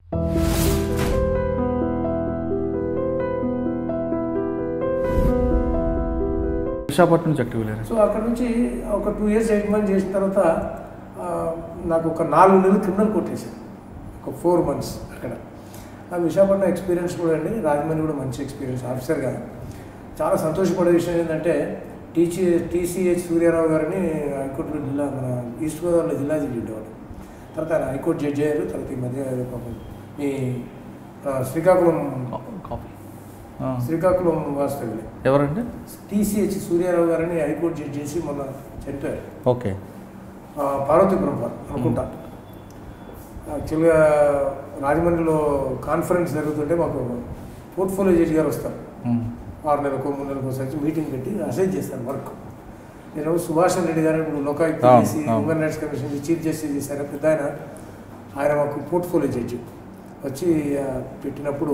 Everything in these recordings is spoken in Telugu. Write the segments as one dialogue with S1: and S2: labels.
S1: విశాఖపట్నం నుంచి అక్కడికి వెళ్ళారు
S2: సో అక్కడ నుంచి ఒక టూ ఇయర్స్ ఎయిట్ మంత్స్ చేసిన తర్వాత ఆ, నాకు ఒక నాలుగు నెలలు క్రిమినల్ కొట్టేశాను ఒక ఫోర్ మంత్స్ అక్కడ ఆ విశాఖపట్నం ఎక్స్పీరియన్స్ కూడా అండి రాజమండ్రి కూడా మంచి ఎక్స్పీరియన్స్ ఆఫీసర్గా చాలా సంతోషపడే విషయం ఏంటంటే టీసీ టీసీహెచ్ సూర్యారావు గారిని హైకోర్టులో జిల్లా మన ఈస్ట్ గోదావరిలో జిల్లా జడ్జి ఉండేవాడు తర్వాత ఆయన హైకోర్టు జడ్జి అయ్యారు తర్వాత ఈ మధ్య పాపం మీ ఆ, శ్రీకాకుళం
S1: కాఫీ
S2: శ్రీకాకుళం వాస్తవ్యులే
S1: ఎవరండి
S2: టీసీహెచ్ సూర్యారావు గారిని హైకోర్టు జడ్జి చేసి మొన్న చనిపోయారు
S1: ఓకే
S2: ఆ, పార్వతీపురం వారు అనుకుంటా యాక్చువల్గా రాజమండ్రిలో కాన్ఫరెన్స్ జరుగుతుంటే మాకు పోర్ట్ఫోలియో జడ్జి గారు వస్తారు
S1: మ్మ్.
S2: ఆరు నెలలకు మూడు నెలలకు ఒకసారి మీటింగ్ పెట్టి అసైన్ చేస్తారు వర్క్ నేను సుభాష్ రెడ్డి గారు ఇప్పుడు లోకాయుక్త
S1: అవును,
S2: చేసి
S1: అవును.
S2: Human rights commission chief justice చేశారు పెద్ద ఆయన ఆయన మాకు పోర్ట్ఫోలియో జడ్జి వచ్చి ఆ, పెట్టినప్పుడు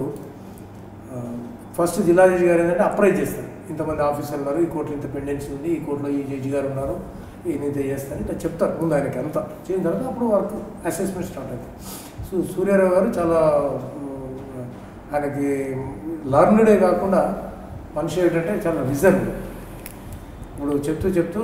S2: ఫస్ట్ జిల్లా జడ్జి గారు ఏంటంటే అప్రైజ్ చేస్తారు ఇంతమంది ఆఫీసర్లు ఉన్నారు ఈ కోర్టులో ఇంత పెండెన్సీ ఉంది ఈ కోర్టులో ఈ జడ్జి గారు ఉన్నారు ఈయన ఇంత చేస్తారు ఇట్లా చెప్తారు ముందు ఆయనకి అంతా చేసిన తర్వాత అప్పుడు వర్క్ అసెస్మెంట్ స్టార్ట్ అవుతుంది సో సూర్యారావు గారు చాలా ఉమ్, ఆయనకి లర్న్డే కాకుండా మనిషి ఏంటంటే చాలా రిజర్వ్ ఇప్పుడు చెప్తూ చెప్తూ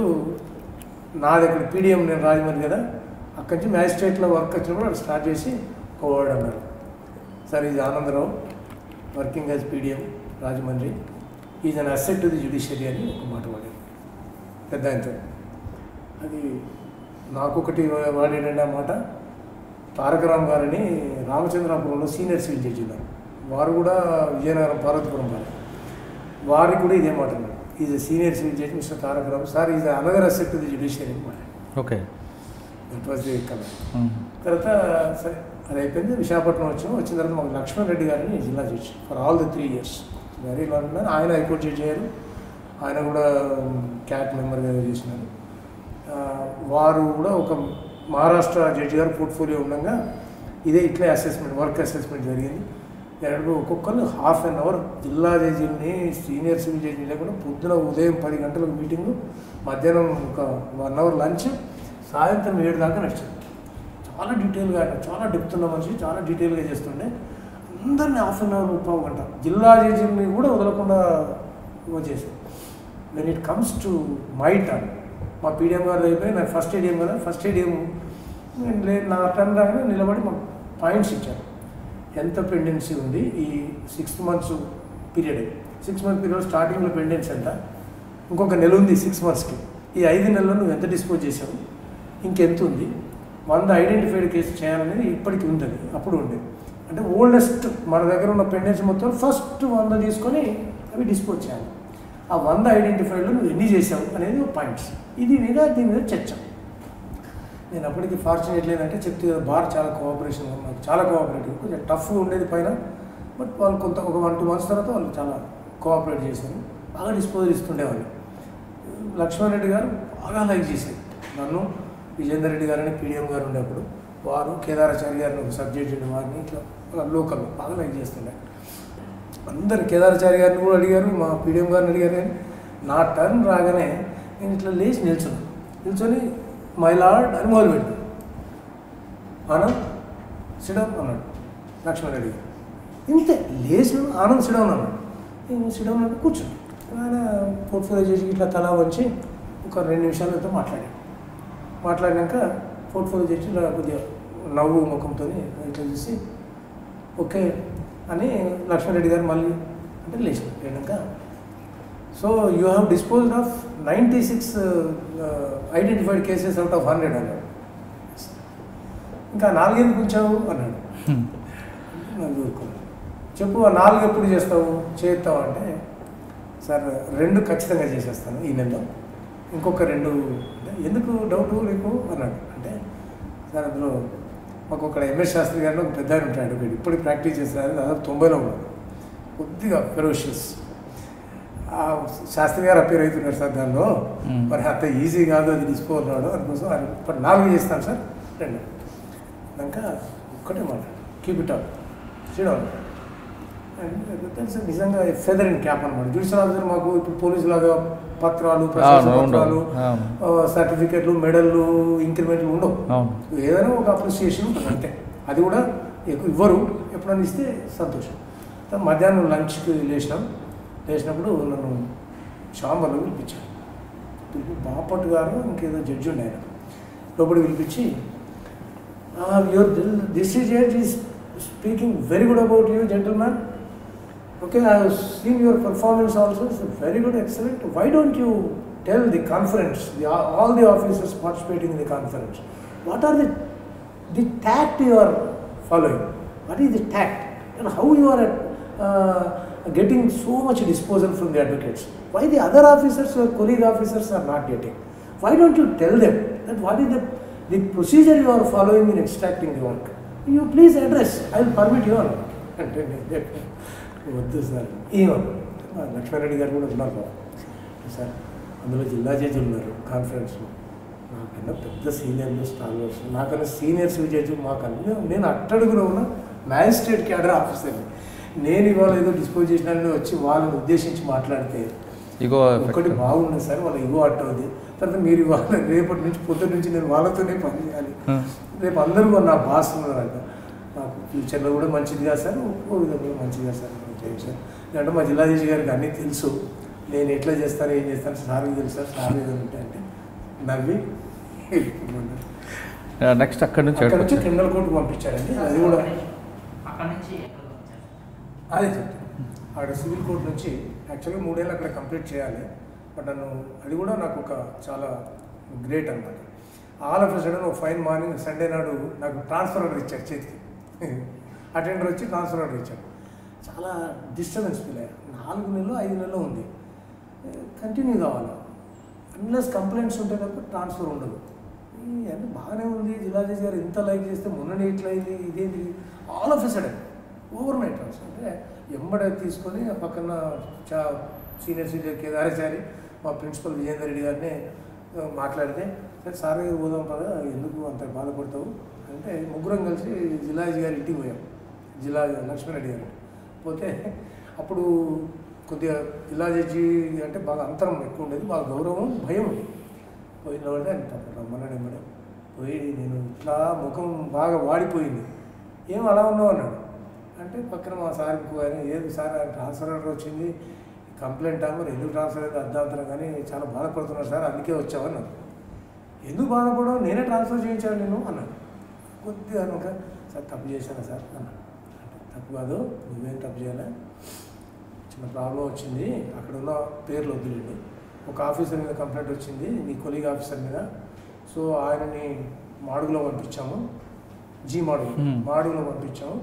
S2: నాది ఇక్కడ పీడిఎం నేను రాజమండ్రి కదా అక్కడి నుంచి మ్యాజిస్ట్రేట్లో వర్క్ వచ్చినప్పుడు వాడు స్టార్ట్ చేసి ఒక వర్డ్ అన్నారు సార్ ఇది Anandarao working as PDM Rajahmundry is an asset to the judiciary అని ఒక మాట వాడారు పెద్ద ఆయనతో అది నాకొకటి వాడేటండి ఆ మాట తారకరామ్ గారని రామచంద్రాపురంలో సీనియర్ సివిల్ జడ్జి ఉన్నారు వారు కూడా విజయనగరం పార్వతీపురం వారు వారికి కూడా ఇదే మాట అన్నారు is senior civil judge mister Tarakaram sir is another asset to the judiciary మాట
S1: okay
S2: that was the colour
S1: hmm.
S2: తర్వాత సరే అది అయిపోయింది విశాఖపట్నం వచ్చాము వచ్చిన తర్వాత మాకు లక్ష్మణ్ రెడ్డి గారిని జిల్లా judge for all the three years very long ఆయన హైకోర్టు జడ్జి అయ్యారు ఆయన కూడా క్యాట్ మెంబర్గా చేసినారు ఆ, వారు కూడా ఒక మహారాష్ట్ర జడ్జి గారు పోర్ట్ఫోలియో ఉండగా ఇదే ఇట్లే అసెస్మెంట్ వర్క్ అసెస్మెంట్ జరిగింది రెండు ఒక్కొక్కరు హాఫ్ అన్ అవర్ జిల్లా జడ్జిని సీనియర్ సివిల్ జడ్జి లేకుండా పొద్దున ఉదయం పది గంటలకు మీటింగు మధ్యాహ్నం ఒక వన్ అవర్ లంచ్ సాయంత్రం ఏడు దాకా నడిచింది చాలా డీటెయిల్గా ఆయన చాలా డెప్త్ ఉన్న మనిషి చాలా డీటెయిల్గా చేస్తుండే అందరినీ హాఫ్ అన్ అవర్ పావు గంట జిల్లా జడ్జిని కూడా వదలకుండా చేశారు when it comes to my turn మా పీడిఎం గారు అయిపోయి నాకు ఫస్ట్ ఏడిఎం కదా ఫస్ట్ ఏడిఎం లేదు నా టర్న్ రాగానే నిలబడి మాకు పాయింట్స్ ఇచ్చారు ఎంత పెండెన్సీ ఉంది ఈ sixth months period six month period స్టార్టింగ్లో పెండెన్సీ ఎంత ఇంకొక నెల ఉంది సిక్స్ మంత్స్కి ఈ ఐదు నెలల్లో నువ్వు ఎంత డిస్పోజ్ చేసావు ఇంకెంత ఉంది వంద ఐడెంటిఫైడ్ కేసు చేయాలనేది ఇప్పటికి ఉంటుంది అప్పుడు ఉండేది అంటే ఓల్డెస్ట్ మన దగ్గర ఉన్న పెండెన్సీ మొత్తం ఫస్ట్ వంద తీసుకొని అవి డిస్పోజ్ చేయాలి ఆ వంద ఐడెంటిఫైడ్లో నువ్వు ఎన్ని చేసావు అనేది పాయింట్స్ ఇది మీద దీని మీద చర్చ నేను అప్పటికి ఫార్చునేట్ లేదంటే చెప్తే కదా బార్ చాలా కోఆపరేషన్ నాకు చాలా కోఆపరేటివ్ కొంచెం టఫ్గా ఉండేది పైన బట్ వాళ్ళు కొంత ఒక వన్ టూ మంత్స్ తర్వాత వాళ్ళు చాలా కోఆపరేట్ చేశారు బాగా డిస్పోజల్ ఇస్తుండేవాళ్ళు లక్ష్మణ్ రెడ్డి గారు బాగా లైక్ చేసేది నన్ను విజేందర్ రెడ్డి గారని పీడిఎం గారు ఉండేప్పుడు వారు కేదారాచారి గారిని ఒక సబ్జెక్ట్ ఉండే వారిని ఇట్లా లోకల్ బాగా లైక్ చేస్తుండే అందరు కేదారాచారి గారిని కూడా అడిగారు మా పీడిఎం గారిని అడిగారు కానీ నా టర్న్ రాగానే నేను ఇట్లా లేచి నిల్చున్నాను నిల్చొని మై లార్డ్ అని మొదలుపెట్టు ఆనంద్ సిడౌన్ అన్నాడు లక్ష్మణ్ రెడ్డి గారు ఇంతే లేచి ఆనంద్ సిడౌన్ అన్నాడు నేను సిడౌన్ అంటే కూర్చున్నాను ఆయన పోర్ట్ఫోలియో చేసి ఇట్లా తలా వంచి ఒక రెండు నిమిషాలతో మాట్లాడాను మాట్లాడినాక పోర్ట్ఫోలియో చేసి ఇలా కొద్దిగా నవ్వు ముఖంతో ఇట్లా చూసి ఓకే అని లక్ష్మణ్ రెడ్డి గారు మళ్ళీ అంటే లేచి లేనాక so you have disposed of ninety six identified cases out of hundred అన్నాడు ఇంకా నాలుగేందుకు ఉంచావు అన్నాడు
S1: హ్మ్.
S2: నాకు ఊరుకున్నాను చెప్పు ఆ నాలుగు ఎప్పుడు చేస్తావు చేస్తావు అంటే సార్ రెండు ఖచ్చితంగా చేసేస్తాను ఈ నెలలో ఇంకొక రెండు అంటే ఎందుకు డౌట్ నీకు అన్నాడు అంటే సార్ అందులో మాకు ఒక ఎంఎస్ శాస్త్రి గారిని ఒక పెద్ద ఆయన ఉంటాడు వీడు ఇప్పుడు ప్రాక్టీస్ చేస్తున్నారు దాదాపు తొంభైలో ఉన్నాడు కొద్దిగా ఫెరోషియస్ ఆ శాస్త్రి గారు అపేర్ అవుతున్నారు సార్ దానిలో
S1: మ్మ్.
S2: మరి అంత ఈజీ కాదు అది తీసుకోవాలన్నాడు అందుకోసం ఆయన ఇప్పుడు నాలుగు చేస్తాను సార్ రెండు ఇంకా ఒక్కటే మాట కీప్ ఇట్ అప్ శ్రీరామ్ తెలుసు నిజంగా ఫెదర్ ఇన్ క్యాప్ అనమాట జ్యుడిషియల్ ఆఫీసర్ మాకు ఇప్పుడు పోలీసు లాగా పత్రాలు ప్రశంస
S1: అవును, ఉండవు.
S2: పత్రాలు
S1: అవును.
S2: సర్టిఫికెట్లు మెడల్లు ఇంక్రిమెంట్లు ఉండవు
S1: అవును
S2: ఏదైనా ఒక అప్రిసియేషన్ ఉంటుంది అంతే అది కూడా ఎక్కువ ఇవ్వరు ఎప్పుడన్నా ఇస్తే సంతోషం తర్వాత మధ్యాహ్నం లంచ్కి లేచినాం లేచినప్పుడు నన్ను చాంబర్లో పిలిపించాను పిలిపి బాపట్ గారు ఇంకేదో జడ్జి ఉండే ఆయన లోపలికి పిలిపించి your this is judge is speaking very good about you gentlemen Okay, I have seen your performance also. It's very good, excellent. Why don't you tell the conference, the, all the officers participating in the conference, what are the the tact you are following? What is the tact and how you are uh, getting so much disposal from the advocates? Why the other officers, your colleague officers, are not getting? Why don't you tell them that what is the the procedure you are following in extracting the work? You please address. I will permit you. అంటే వద్దు సార్ ఏమో లక్ష్మారెడ్డి గారు కూడా ఉన్నారు బాబు సార్ అందులో జిల్లా జడ్జి ఉన్నారు కాన్ఫరెన్స్లో నాకన్నా పెద్ద సీనియర్లు స్టాల్వర్స్ నాకన్నా సీనియర్స్ జడ్జి మాకన్నా నేను అట్టడుగులో ఉన్న మ్యాజిస్ట్రేట్ క్యాడర్ ఆఫీసర్ని నేను ఇవాళ ఏదో డిస్పోజ్ చేసినానని వచ్చి వాళ్ళని ఉద్దేశించి మాట్లాడితే
S1: ఇగో
S2: ఒకటి బాగుంది సార్ వాళ్ళ ఇగో అట్టవుది తర్వాత మీరు ఇవాళ రేపటి నుంచి పొద్దున్న నుంచి నేను వాళ్ళతోనే పని చేయాలి రేపు అందరూ నా బాస్ ఉన్నారంట నాకు ఫ్యూచర్లో కూడా మంచిది కాదు సార్ ఓ విధంగా మంచిది కాదు సార్ నేను చేయను సార్ అంటే మా జిల్లా జడ్జి గారికి అన్నీ తెలుసు నేను ఎట్లా చేస్తాను ఏం చేస్తాను సార్కి తెలుసు సార్ సార్ ఏదో ఉంటే అంటే నవ్వి వెళ్ళిపోమన్నారు.
S1: నెక్స్ట్ అక్కడి నుంచి
S2: అక్కడ నుంచి
S1: ఎక్కడికి
S2: క్రిమినల్ కోర్టుకు పంపించారండి అది కూడా
S3: అక్కడ నుంచి ఎక్కడికి వచ్చారు
S2: అదే చెప్తాను అక్కడ సివిల్ కోర్ట్ నుంచి యాక్చువల్గా మూడేళ్ళు అక్కడ కంప్లీట్ చేయాలి బట్ నన్ను అది కూడా నాకు ఒక చాలా గ్రేట్ అనమాట ఆల్ ఆఫ్ సడన్ ఒక ఫైన్ మార్నింగ్ సండే నాడు నాకు ట్రాన్స్ఫర్ ఆర్డర్ ఇచ్చారు చేతికి అటెండర్ వచ్చి ట్రాన్స్ఫర్ ఆర్డర్ ఇచ్చాడు చాలా డిస్టర్బెన్స్ ఫీల్ అయ్యా నాలుగు నెలలు ఐదు నెలలు ఉంది కంటిన్యూ కావాలి అన్లెస్ కంప్లైంట్స్ ఉంటే తప్ప ట్రాన్స్ఫర్ ఉండదు ఇవన్నీ బాగానే ఉంది జిల్లా జడ్జి గారు ఇంత లైక్ చేస్తే మొన్ననే ఇట్లయింది ఇదేంటి all of sudden overnight transfer అంటే ఎంబడ తీసుకొని ఆ పక్కన చా సీనియర్ సీనియర్ కేదారాచారి మా ప్రిన్సిపల్ విజేందర్ రెడ్డి గారిని ఆ, మాట్లాడితే సరే సార్ గారు పోదాం పదా ఎందుకు అంత బాధపడతావు అంటే ముగ్గురం కలిసి జిల్లా జడ్జి గారి ఇంటికి పోయాం జిల్లా లక్ష్మీరెడ్డి గారు పోతే అప్పుడు కొద్దిగా జిల్లా జడ్జి అంటే బాగా అంతరం ఎక్కువ ఉండేది బాగా గౌరవం భయం ఉంది పోయిన వాడితే ఆయన పాపం రమ్మన్నాడు ఎమ్మడే పోయి నేను ఇట్లా ముఖం బాగా వాడిపోయింది ఏం అలా ఉన్నావు అన్నాడు అంటే పక్కన మా సార్ ఇంకో ఆయన ఏది సార్ ఆయన ట్రాన్స్ఫర్ ఆర్డర్ వచ్చింది కంప్లైంట్ మరి ఎందుకు ట్రాన్స్ఫర్ అయింది అర్ధాంతరం కానీ చాలా బాధపడుతున్నాను సార్ అందుకే వచ్చావన్నాడు ఎందుకు బాధపడవు నేనే ట్రాన్స్ఫర్ చేయించాను నేను అన్నాడు కొద్దిగా అనుక సార్ తప్పు చేశాను సార్ అన్నాడు అంటే తప్పు కాదు నువ్వేం తప్పు చేయలే చిన్న ప్రాబ్లం వచ్చింది అక్కడ ఉన్న పేర్లు వద్దులేండి ఒక ఆఫీసర్ మీద కంప్లైంట్ వచ్చింది నీ కొలీగ్ ఆఫీసర్ మీద సో ఆయనని మాడుగులో పంపించాము జీ మాడుగు
S1: Hmm.
S2: మాడుగులో పంపించాము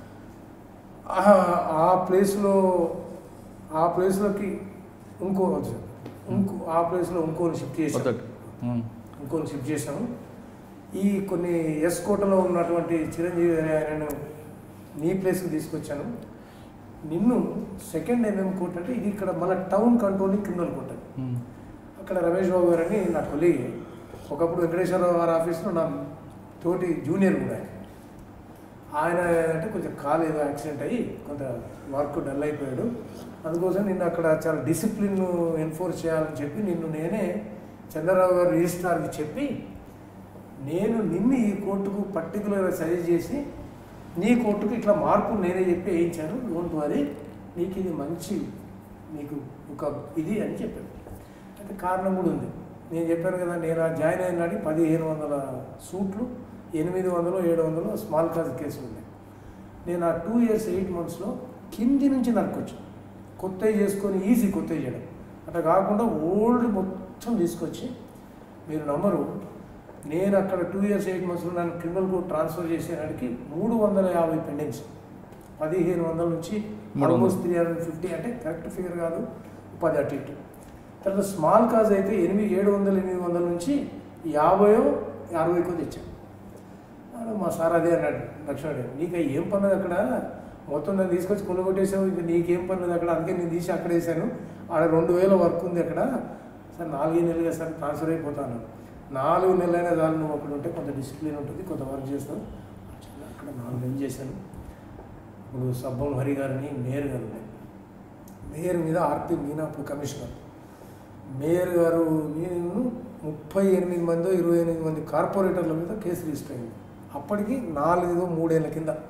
S2: ఆ- ఆ ప్లేస్లో ఆ ప్లేస్లోకి ఇంకో ఇంకో ఆ ప్లేస్లో ఇంకోని షిఫ్ట్ చేసాము
S1: కొత్తటి ఉమ్.
S2: ఇంకొని షిఫ్ట్ చేసాము ఈ కొన్ని ఎస్ కోటలో ఉన్నటువంటి చిరంజీవి అనే ఆయనను నీ ప్లేస్కి తీసుకొచ్చాను నిన్ను సెకండ్ ఎంఎం కోర్ట్ అంటే ఇది ఇక్కడ మన టౌన్ కంట్రోలింగ్ క్రిమినల్ కోర్ట్ అది
S1: ఉమ్.
S2: అక్కడ రమేష్ బాబు గారు అని నా కొలీగ్ ఒకప్పుడు వెంకటేశ్వరరావు గారి ఆఫీస్లో నా తోటి జూనియర్ కూడా ఆయన ఆయన అంటే కొంచెం కాలు ఏదో యాక్సిడెంట్ అయ్యి కొంత వర్క్ డల్ అయిపోయాడు అందుకోసం నిన్ను అక్కడ చాలా డిసిప్లిన్ ఎన్ఫోర్స్ చేయాలని చెప్పి నిన్ను నేనే చంద్రరావు గారు రిజిస్ట్రార్కి చెప్పి నేను నిన్ను ఈ కోర్టుకు పర్టికులర్గా సజెస్ట్ చేసి నీ కోర్టుకు ఇట్లా మార్పు నేనే చెప్పి వేయించాను డోంట్ వరీ నీకు ఇది మంచి నీకు ఒక ఇది అని చెప్పాను అయితే కారణం కూడా ఉంది నేను చెప్పాను కదా నేను ఆ జాయిన్ అయిన నాటి పదిహేను వందల సూట్లు ఎనిమిది వందలు ఏడు వందలు స్మాల్ కాజ్ కేసులు ఉన్నాయి నేను ఆ టూ ఇయర్స్ ఎయిట్ మంత్స్లో కింది నుంచి నరకొచ్చు కొత్తవి చేసుకొని ఈజీ కొత్తవి చేయడం అట్లా కాకుండా ఓల్డ్ మొత్తం తీసుకొచ్చి మీరు నమ్మరు నేను అక్కడ టూ ఇయర్స్ ఎయిట్ మంత్స్లో నన్ను క్రిమినల్ కోర్ట్ ట్రాన్స్ఫర్ చేసేనాడికి మూడు వందల యాభై పెండెన్స్ పదిహేను వందల నుంచి
S1: మూడు వందలు.
S2: ఆల్మోస్ట్ త్రీ హండ్రెడ్ ఫిఫ్టీ అంటే కరెక్ట్ ఫిగర్ కాదు పది అటు ఇటు తర్వాత స్మాల్ కాజ్ అయితే ఎనిమిది ఏడు వందలు ఎనిమిది వందల నుంచి యాభైయో అరవైకో తెచ్చాను వాడు మా సార్ అదే అన్నాడు లక్ష్మణుడు నీకు ఏం పన్నది అక్కడ మొత్తం నన్ను తీసుకొచ్చి కొనుగొట్టేసావు ఇంకా నీకేం పన్నది అక్కడ అందుకే నేను తీసి అక్కడ వేసాను ఆడ రెండు వేల వర్క్ ఉంది అక్కడ సార్ నాలుగైదు నెలలుగా సార్ ట్రాన్స్ఫర్ అయిపోతాను నాలుగు నెలలైనా చాలు నువ్వు అక్కడ ఉంటే కొంత డిసిప్లిన్ ఉంటుంది కొంత వర్క్ చేస్తావు అక్కడ నాలుగు నెలలు చేశాను ఇప్పుడు సబ్బం హరి గారిని మేయర్ గారు ఉన్నాయి మేయర్ మీద ఆర్పి మీనా అప్పుడు కమిషనర్ మేయర్ గారు నేను ముప్పై ఎనిమిది మంది ఇరవై ఎనిమిది మంది కార్పొరేటర్ల మీద కేసు రిజిస్టర్ అయింది అప్పటికి నాలుగు మూడేళ్ల కింద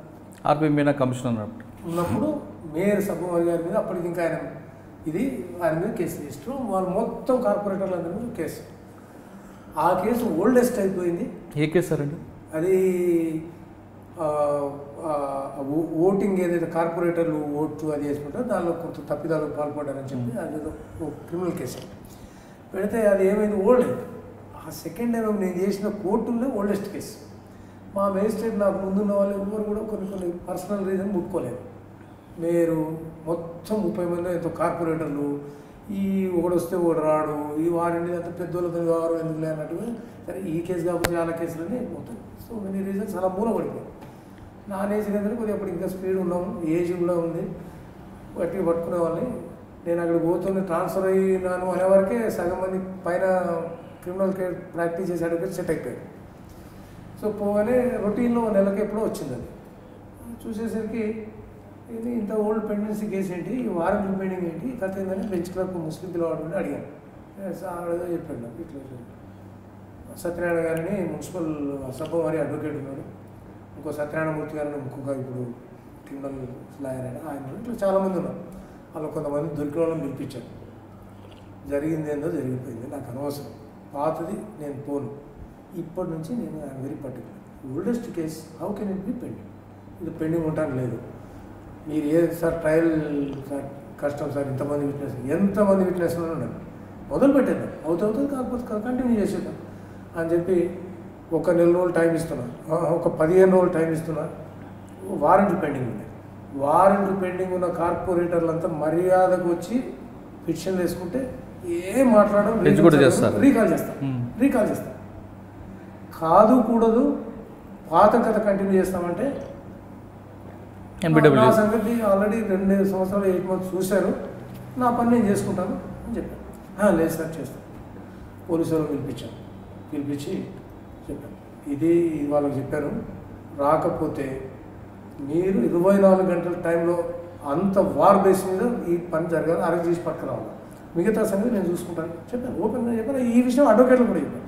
S1: ఆర్పి మీనా కమిషనర్ అన్నప్పుడు
S2: ఉన్నప్పుడు మేయర్ సబ్బుమారి గారి మీద అప్పటికి ఇంకా ఆయన ఇది ఆయన మీద కేసు రిజిస్టర్ వాళ్ళు మొత్తం కార్పొరేటర్లందరి మీద కేసు ఆ కేసు ఓల్డెస్ట్ అయిపోయింది
S1: ఏ కేసు సార్ అండి
S2: అది ఆ, ఆ, ఓ- ఓటింగ్ ఏదైతే కార్పొరేటర్లు ఓటు అది వేసుకుంటారో దానిలో కొంత తప్పిదాలు పాల్పడ్డారని చెప్పి అది ఏదో ఓ క్రిమినల్ కేసు పెడితే అది ఏమైంది ఓల్డ్ ఆ సెకండ్ టైం నేను చేసిన కోర్టుల్లో ఓల్డెస్ట్ కేసు మా మేజిస్ట్రేట్ నాకు ముందున్న వాళ్ళు ఎవరు కూడా కొన్ని కొన్ని పర్సనల్ రీజన్ ముట్టుకోలేదు మీరు మొత్తం ముప్పై మంది ఎంతో కార్పొరేటర్లు ఈ ఒకడు వస్తే ఒకడు రాడు ఈ వారండి అంత పెద్దోళ్ళతో వారు ఎందుకు లేనట్టుగా సరే ఈ కేసు కాకపోతే చాలా కేసులని మొత్తం సో మెనీ రీజన్స్ అలా మూల పడిపోయాయి నా ఏజ్ కంటే కొద్దిగా అప్పుడు ఇంకా స్పీడ్ ఉన్నాము ఏజ్ కూడా ఉంది గట్టిగా పట్టుకునే వాళ్ళని నేను అక్కడ పోతున్న ట్రాన్స్ఫర్ అయినాను అనే వరకే సగం మంది పైన క్రిమినల్ కేర్ ప్రాక్టీస్ చేసే అడిగి సెట్ అయిపోయారు సో పోగానే రొటీన్లో నెలకి ఎప్పుడో వచ్చింది అది చూసేసరికి ఇది ఇంత ఓల్డ్ పెండెన్సీ కేసు ఏంటి ఈ వారెంట్ పెండింగ్ ఏంటి కథ ఏంటని బెంచ్ క్లబ్ ముస్లిం పిలవాడని అడిగాను సార్ ఏదో చెప్పాడు నాకు ఇట్లా ఇట్లా. సత్యనారాయణ గారిని మున్సిపల్ సభ్యవారి అడ్వకేట్ ఉన్నాడు ఇంకో సత్యనారాయణమూర్తి గారిని ఇంకొక ఇప్పుడు క్రిమినల్ లాయర్ ఆయన ఆయన ఉన్నారు. ఇట్లా చాలామంది ఉన్నారు వాళ్ళు కొంతమంది దొరికిన వాళ్ళని పిలిపించారు జరిగింది ఏందో జరిగిపోయింది నాకు అనవసరం పాతది నేను పోను ఇప్పటి నుంచి నేను I'm very particular oldest case how can it be pending ఇది పెండింగ్ ఉండడానికి లేదు మీరు ఏ సార్ ట్రయల్ సార్ కష్టం సార్ ఇంతమంది విట్నెస్ ఎంతమంది విట్నెస్లు ఉండండి మొదలు పెట్టేద్దాం అవుతుంది కాకపోతే కంటిన్యూ చేసేద్దాం అని చెప్పి ఒక నెల రోజులు టైం ఇస్తున్నా ఆ, ఒక పదిహేను రోజులు టైం ఇస్తున్నా వారెంట్లు పెండింగ్ ఉన్నాయి వారెంట్లు పెండింగ్ ఉన్న కార్పొరేటర్లంతా మర్యాదకు వచ్చి పిటిషన్లు వేసుకుంటే ఏం మాట్లాడడం
S1: Bench కూడా చేస్తారు.
S2: రీకాల్ చేస్తాం
S1: Hmm.
S2: రీకాల్ చేస్తాం కాదు కూడదు పాత కథ కంటిన్యూ చేస్తామంటే
S1: ఎన్బిడబ్ల్యూ
S2: నా సంగతి ఆల్రెడీ రెండు సంవత్సరాలు ఎయిట్ మంత్స్ చూశారు నా పని నేను చేసుకుంటాను అని చెప్పాను "ఆ, లేదు సార్ చేస్తాను పోలీసు వాళ్ళు పిలిపించాను పిలిపించి చెప్పాను ఇది వాళ్ళకి చెప్పాను రాకపోతే మీరు ఇరవై నాలుగు గంటల టైంలో అంత వార్ బేస్ మీద ఈ పని జరగాలి అరెస్ట్ చేసి పట్టుకురావాలి మిగతా సంగతి నేను చూసుకుంటాను చెప్పాను ఓపెన్గా చెప్పాను ఈ విషయం అడ్వకేట్లు కూడా చెప్పాను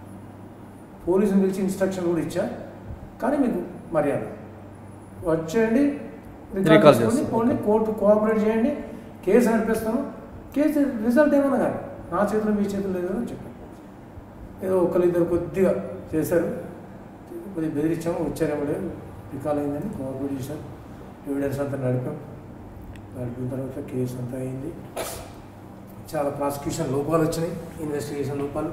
S2: పోలీసుని పిలిచి ఇన్స్ట్రక్షన్ కూడా ఇచ్చా కానీ మీకు మర్యాద వచ్చేయండి
S1: Recall
S2: రికార్డ్ చేసుకోండి
S1: చేస్తాం.
S2: పోండి కోర్టు కోఆపరేట్ చేయండి కేసు నడిపిస్తాను కేసు రిజల్ట్ ఏమన్నా కానీ నా చేతిలో మీ చేతిలో లేదు అని చెప్పాను ఏదో ఒకరిద్దరు కొద్దిగా చేశారు కొద్దిగా బెదిరించాము వచ్చారేమో లేదు రికాల్ అయిందని కోఆపరేట్ చేశారు ఎవిడెన్స్ అంతా నడిపాం నడిపిన తర్వాత కేసు అంతా అయింది చాలా ప్రాసిక్యూషన్ లోపాలు వచ్చినాయి ఇన్వెస్టిగేషన్ లోపాలు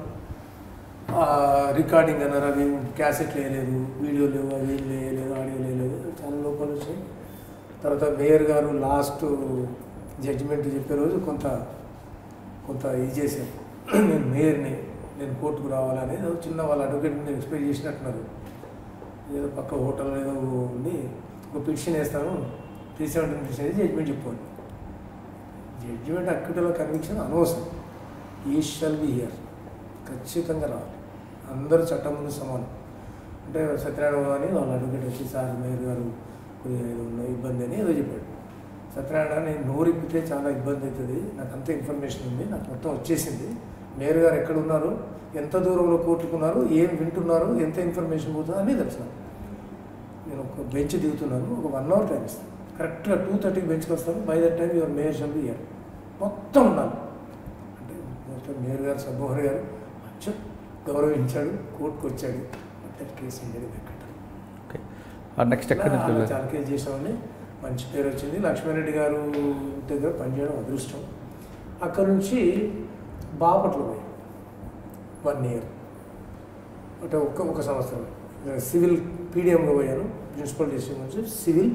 S2: ఆ, రికార్డింగ్ అన్నారు అవి క్యాసెట్ లేదు వీడియో లేవు అవి ఏం లేదు ఆడియో లేదు చాలా లోపాలు వచ్చాయి తర్వాత మేయర్ గారు లాస్ట్ జడ్జిమెంట్ చెప్పే రోజు కొంత కొంత ఇది చేశారు నేను మేయర్ని నేను కోర్టుకు రావాలని ఏదో చిన్న వాళ్ళ అడ్వకేట్ నేను ఎక్స్పెక్ట్ చేసినట్టున్నారు ఏదో పక్క హోటల్ ఏదో ఉండి ఒక పిటిషన్ వేస్తాను త్రీ సెవెంటీ పిటిషన్ వేసి జడ్జిమెంట్ చెప్పండి జడ్జిమెంట్ అక్విటల్ కన్విక్షన్ అనవసరం ఈ షల్ బి హియర్ ఖచ్చితంగా రావాలి అందరూ చట్టం ముందు సమానం అంటే సత్యనారాయణ అని వాళ్ళ అడ్వకేట్ వచ్చి సార్ మేయర్ గారు కొద్దిగా ఏదో ఉన్న ఇబ్బంది అని ఏదో చెప్పాడు సత్యనారాయణ నేను నోరు ఇప్పితే చాలా ఇబ్బంది అవుతుంది నాకు అంత ఇన్ఫర్మేషన్ ఉంది నాకు మొత్తం వచ్చేసింది మేయర్ గారు ఎక్కడ ఉన్నారు ఎంత దూరంలో కోర్టుకున్నారు ఏం వింటున్నారు ఎంత ఇన్ఫర్మేషన్ పోతుందో అన్నీ తెలుసు నాకు. నేను ఒక బెంచ్ దిగుతున్నాను ఒక వన్ అవర్ టైం ఇస్తాను కరెక్ట్గా టూ థర్టీకి బెంచ్కి వస్తాను by that time your mayor shall be year మొత్తం ఉండాలి అంటే మొత్తం మేయర్ గారు సబ్బోహర్ గారు మంచిగా గౌరవించాడు కోర్టుకు వచ్చాడు that case India Venkata
S1: okay next ఎక్కడి నుంచి
S2: అలా
S1: వెళ్ళారు
S2: చాలా కేసు చేసామని మంచి పేరు వచ్చింది లక్ష్మీరెడ్డి గారు దగ్గర పనిచేయడం అదృష్టం అక్కడ నుంచి బాపట్ల పోయి వన్ ఇయర్ అంటే ఒక్క ఒక సంవత్సరం సివిల్ పీడిఎంగా పోయాను ప్రిన్సిపల్ డిస్ట్రిక్ట్ నుంచి సివిల్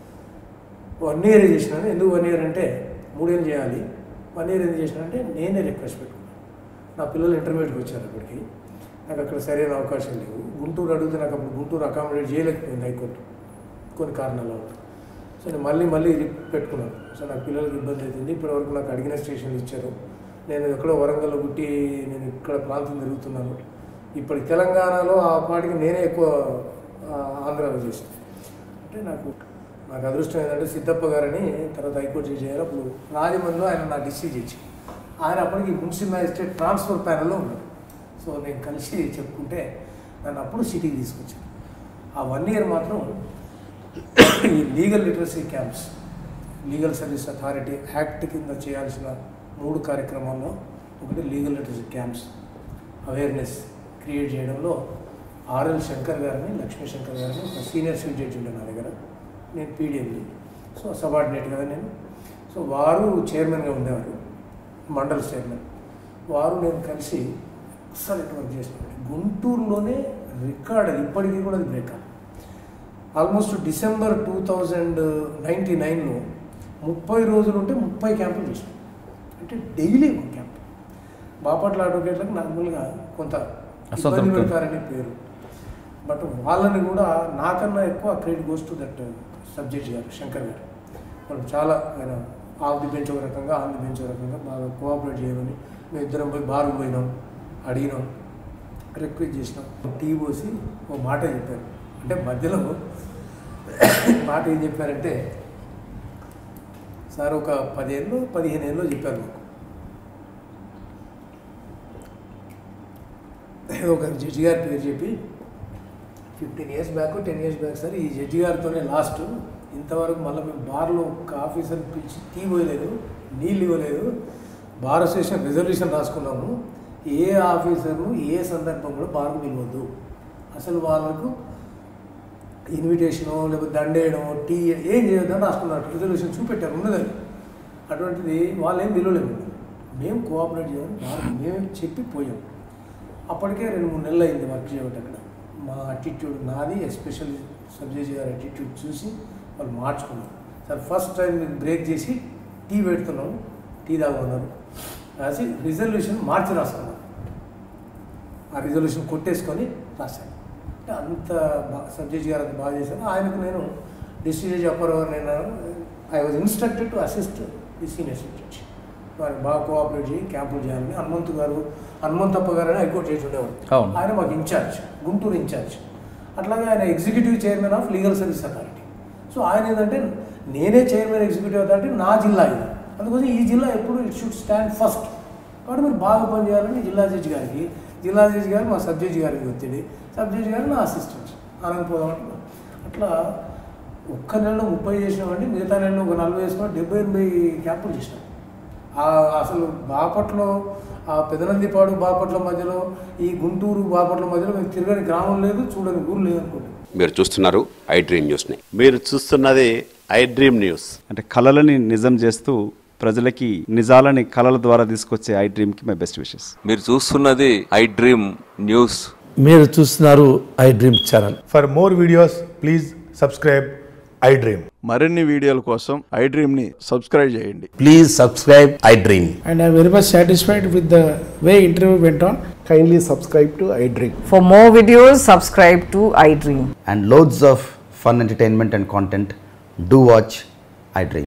S2: వన్ ఇయర్ చేసినాను ఎందుకు వన్ ఇయర్ అంటే మూడేళ్ళు చేయాలి వన్ ఇయర్ ఎందుకు చేసిన అంటే నేనే రిక్వెస్ట్ పెట్టుకున్నాను నా పిల్లలు ఇంటర్మీడియట్కి వచ్చారు అక్కడికి నాకు అక్కడ సరైన అవకాశం లేవు గుంటూరు అడిగితే నాకు అప్పుడు గుంటూరు అకామిడేట్ చేయలేకపోయింది హైకోర్టు కొన్ని కారణాల వల్ల సో నేను మళ్ళీ మళ్ళీ ఇది పెట్టుకున్నాను సో నాకు పిల్లలకి ఇబ్బంది అవుతుంది ఇప్పటివరకు నాకు అడిగిన స్టేషన్లు ఇచ్చారు నేను ఎక్కడో వరంగల్లో పుట్టి నేను ఇక్కడ ప్రాంతం తిరుగుతున్నాను ఇప్పుడు తెలంగాణలో ఆ పాటికి నేనే ఎక్కువ ఆ, ఆంధ్రాలో చేశాను అంటే నాకు నాకు అదృష్టం ఏంటంటే సిద్ధప్ప గారని తర్వాత హైకోర్టు జడ్జి అయ్యారు అప్పుడు రాజమండ్రిలో ఆయన నా డిస్ట్రిక్ట్ జడ్జి ఆయన అప్పటికి మున్సిపల్ మ్యాజిస్ట్రేట్ ట్రాన్స్ఫర్ ప్యానల్లో ఉన్నాడు సో నేను కలిసి చెప్పుకుంటే నన్ను అప్పుడు సిటీకి తీసుకొచ్చాను ఆ వన్ ఇయర్ మాత్రం ఈ legal literacy camps legal service authority act కింద చేయాల్సిన మూడు కార్యక్రమాల్లో ఒకటి legal literacy camps awareness create చేయడంలో ఆర్ఎల్ శంకర్ గారిని లక్ష్మీ శంకర్ గారిని ఒక సీనియర్ సివిల్ జడ్జి ఉండే నా దగ్గర నేను పీడిఎంని సో సబార్డినేట్ కదా నేను సో వారు చైర్మన్గా ఉండేవారు మండల్ చైర్మన్ వారు నేను కలిసి ఎక్సలెంట్ వర్క్ చేసినాం గుంటూరులోనే రికార్డ్ అది ఇప్పటికీ కూడా అది break almost December two thousand ninety నైన్లో ముప్పై రోజులు ఉంటే ముప్పై క్యాంపులు చేసినాం అంటే డైలీ ఒక క్యాంప్ బాపట్ల అడ్వకేట్లకు నార్మల్గా కొంత
S1: అసంతృప్తి.
S2: ఇబ్బంది పెడతారని పేరు బట్ వాళ్ళని కూడా నాకన్నా ఎక్కువ credit goes to that subject గారు శంకర్ గారు వాళ్ళు చాలా ఆయన ఆఫ్ ది బెంచ్ ఒక రకంగా ఆన్ ది బెంచ్ ఒక రకంగా బాగా కోఆపరేట్ చేయమని మేము ఇద్దరం పోయి బారుకు పోయినాం అడిగినాం రిక్వెస్ట్ చేసినాం టీ పోసి ఓ మాట చెప్పారు అంటే మధ్యలో మాట ఏం చెప్పారంటే సార్ ఒక పదేళ్ళు పదిహేను ఏళ్ళు చెప్పారు మాకు ఏదో ఒక జడ్జి గారి పేరు చెప్పి fifteen years back ten years back sir ఈ జడ్జి గారితోనే లాస్ట్ ఇంతవరకు మళ్ళీ మేము బార్లో ఒక ఆఫీసర్ని పిలిచి టీ పోయలేదు నీళ్ళు ఇవ్వలేదు బార్ అసోసియేషన్ రిజర్వేషన్ రాసుకున్నాము ఏ ఆఫీసర్ను ఏ సందర్భంలో బార్కు పిలవద్దు అసలు వాళ్ళకు ఇన్విటేషనో లేకపోతే దండేయడమో టీ ఏం చేయొద్దని రాసుకున్నారు రిజర్వేషన్ చూపెట్టారు ఉన్నదని అటువంటిది వాళ్ళు ఏం పిలవలేదు మేము కోఆపరేట్ చేయాలి వాళ్ళకి మేమే చెప్పి పోయాం అప్పటికే రెండు మూడు నెలలు అయింది వర్క్ చేయబట్టి అక్కడ మా అటిట్యూడ్ నాది ఎస్పెషల్లీ సబ్జెక్ట్ గారి అటిట్యూడ్ చూసి వాళ్ళు మార్చుకున్నారు సార్ ఫస్ట్ టైం మీరు బ్రేక్ చేసి టీ పెడుతున్నాం టీ తాగుతున్నారు రాసి రిజల్యూషన్ మార్చి రాసుకున్నాం ఆ రిజల్యూషన్ కొట్టేసుకొని రాశాను అంటే అంత సబ్జెక్ట్ గారు అంత బాగా చేశారు ఆయనకు నేను డిస్ట్రిక్ట్ చెప్పరు నేను I was instructed to assist the senior subject వారికి బాగా కోఆపరేట్ చేయి క్యాంపులు చేయాలని హనుమంతు గారు హనుమంతప్ప గారు అని హైకోర్టు చేసి ఉండేవారు
S1: అవును.
S2: ఆయన మాకు ఇన్ఛార్జ్ గుంటూరు ఇన్ఛార్జ్ అట్లాగే ఆయన executive chairman of legal service authority so ఆయన ఏంటంటే నేనే చైర్మన్ ఎగ్జిక్యూటివ్ అథారిటీ నా జిల్లా ఇది అందుకోసం ఈ జిల్లా ఎప్పుడు ఇట్ షుడ్ స్టాండ్ ఫస్ట్ కాబట్టి మీరు బాగా పనిచేయాలని జిల్లా జడ్జి గారికి జిల్లా జడ్జి గారు మా సబ్ జడ్జి గారికి ఒత్తిడి సబ్ జడ్జి గారు నా అసిస్టెంట్ ఆనందపోదాం అంటున్నాం అట్లా ఒక్క నెలలో ముప్పై చేసినామండి మిగతా నెలలో ఒక నలభై వేసినాం డెబ్బై ఎనభై క్యాంపులు చేసినాం ఆ అసలు బాపట్లో ఆ పెదనందిపాడు బాపట్ల మధ్యలో ఈ గుంటూరు బాపట్ల మధ్యలో మేము తిరగని గ్రామం లేదు చూడని ఊరు లేదు అనుకోండి
S4: మీరు చూస్తున్నారు ఐ డ్రీమ్ న్యూస్ని
S5: మీరు చూస్తున్నది ఐ డ్రీమ్ న్యూస్
S6: అంటే కళలని నిజం చేస్తూ ప్రజలకి నిజాలని కళల ద్వారా తీసుకొచ్చే ఐ డ్రీమ్కి మై బెస్ట్ విషెస్
S7: మీరు చూస్తున్నది ఐ డ్రీమ్ న్యూస్
S8: మీరు చూస్తున్నారు iDream channel
S9: For more videos, please subscribe iDream.
S5: మరిన్ని వీడియోల కోసం ఐ డ్రీమ్ని సబ్స్క్రైబ్ చేయండి
S8: please subscribe iDream
S2: and I very much satisfied with the way interview వెంట on
S9: Kindly subscribe to iDream.
S10: For more videos, subscribe to iDream.
S8: And loads of fun entertainment and content do watch I dream